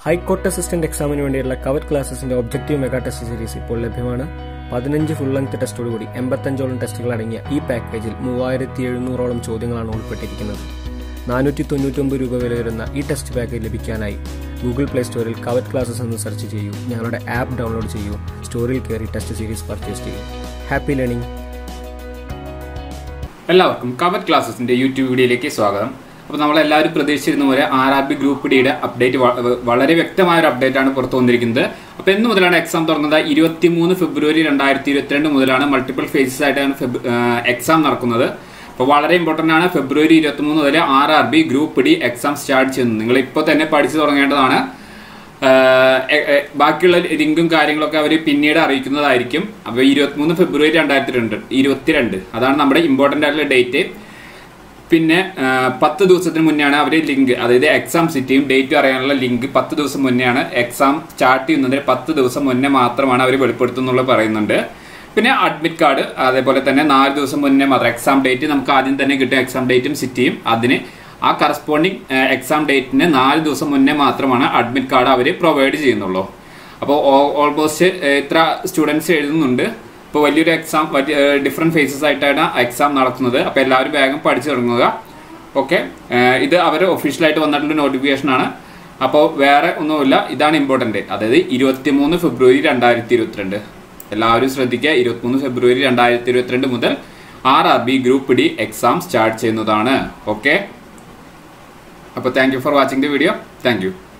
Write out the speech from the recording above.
high court assistant എക്സാമിന് വേണ്ടിയുള്ള cover ക്ലാസസിന്റെ ഒബ്ജക്റ്റീവ് മെഗാ ടെസ്റ്റ് സീരീസ് ഇപ്പോൾ ലഭ്യമാണ് പതിനഞ്ച് ഫുൾ ലെങ്ത് ടെസ്റ്റോടുകൂടി എൺപത്തഞ്ചോളം ടെസ്റ്റുകൾ അടങ്ങിയ ഈ പാക്കേജിൽ മൂവായിരത്തി എഴുന്നൂറോളം ചോദ്യങ്ങളാണ് ഉൾപ്പെട്ടിരിക്കുന്നത് നാനൂറ്റി തൊണ്ണൂറ്റൊമ്പത് രൂപ വില വരുന്ന ഈ ടെസ്റ്റ് പാക്കേജ് ലഭിക്കാനായി ഗൂഗിൾ പ്ലേ സ്റ്റോറിൽ കവർ ക്ലാസസ് എന്ന് സെർച്ച് ചെയ്യൂ ഞങ്ങളുടെ ആപ്പ് ഡൗൺലോഡ് ചെയ്യൂ സ്റ്റോറിൽ കയറി ടെസ്റ്റ് സീരീസ് പർച്ചേസ് ചെയ്യൂ ഹാപ്പി ലേണിംഗ് എല്ലാവർക്കും കവർ ക്ലാസ്സസിന്റെ യൂട്യൂബ് വീഡിയോയിലേക്ക് സ്വാഗതം അപ്പോൾ നമ്മൾ എല്ലാവരും പ്രതീക്ഷിച്ചിരുന്ന പോലെ ആർ ആർ ബി ഗ്രൂപ്പ് ഡിയുടെ അപ്ഡേറ്റ് വളരെ വ്യക്തമായ ഒരു അപ്ഡേറ്റ് ആണ് പുറത്തു വന്നിരിക്കുന്നത് അപ്പോൾ എന്ന് മുതലാണ് എക്സാം തുറന്നത് ഇരുപത്തി മൂന്ന് ഫെബ്രുവരി രണ്ടായിരത്തി ഇരുപത്തിരണ്ട് മുതലാണ് മൾട്ടിപ്പിൾ ഫേസസ് ആയിട്ടാണ് എക്സാം നടക്കുന്നത് അപ്പോൾ വളരെ ഇമ്പോർട്ടൻ്റ് ആണ് ഫെബ്രുവരി ഇരുപത്തി മൂന്ന് മുതൽ R R B group D exam start ചെയ്യുന്നത് നിങ്ങൾ ഇപ്പോൾ തന്നെ പഠിച്ചു തുടങ്ങേണ്ടതാണ് ബാക്കിയുള്ള ലിങ്കും കാര്യങ്ങളൊക്കെ അവർ പിന്നീട് അറിയിക്കുന്നതായിരിക്കും അപ്പോൾ ഇരുപത്തിമൂന്ന് ഫെബ്രുവരി രണ്ടായിരത്തി രണ്ട് ഇരുപത്തിരണ്ട് അതാണ് നമ്മുടെ ഇമ്പോർട്ടൻ്റ് ആയിട്ടുള്ള ഡേറ്റ് പിന്നെ പത്ത് ദിവസത്തിന് മുന്നെയാണ് അവർ ലിങ്ക് അതായത് എക്സാം സിറ്റിയും ഡേറ്റും അറിയാനുള്ള ലിങ്ക് പത്ത് ദിവസം മുന്നെയാണ് എക്സാം സ്റ്റാർട്ട് ചെയ്യുന്നതിന് പത്ത് ദിവസം മുന്നേ മാത്രമാണ് അവർ വെളിപ്പെടുത്തുന്നുള്ളത് പറയുന്നുണ്ട് പിന്നെ അഡ്മിറ്റ് കാർഡ് അതേപോലെ തന്നെ നാല് ദിവസം മുന്നേ മാത്രം എക്സാം ഡേറ്റ് നമുക്ക് ആദ്യം തന്നെ കിട്ടും എക്സാം ഡേറ്റും സിറ്റിയും അതിന് ആ കറസ്പോണ്ടിങ് എക്സാം ഡേറ്റിന് നാല് ദിവസം മുന്നേ മാത്രമാണ് അഡ്മിറ്റ് കാർഡ് അവർ പ്രൊവൈഡ് ചെയ്യുന്നുള്ളൂ അപ്പോൾ ഓൾമോസ്റ്റ് ഇത്ര സ്റ്റുഡൻസ് എഴുതുന്നുണ്ട് ഇപ്പോൾ വലിയൊരു എക്സാം ഡിഫറെൻറ്റ് ഫേസസ് ആയിട്ടാണ് എക്സാം നടക്കുന്നത് അപ്പോൾ എല്ലാവരും വേഗം പഠിച്ചു തുടങ്ങുക ഓക്കെ ഇത് അവർ ഒഫീഷ്യലായിട്ട് വന്നിട്ടുള്ള നോട്ടിഫിക്കേഷൻ ആണ് അപ്പോൾ വേറെ ഒന്നുമില്ല ഇതാണ് ഇമ്പോർട്ടൻ്റ് അതായത് ഇരുപത്തി മൂന്ന് ഫെബ്രുവരി രണ്ടായിരത്തി ഇരുപത്തിരണ്ട് എല്ലാവരും ശ്രദ്ധിക്കുക ഇരുപത്തിമൂന്ന് ഫെബ്രുവരി രണ്ടായിരത്തി ഇരുപത്തിരണ്ട് മുതൽ R R B group D exam start ചെയ്യുന്നതാണ് ഓക്കെ അപ്പോൾ thank you for watching the video thank U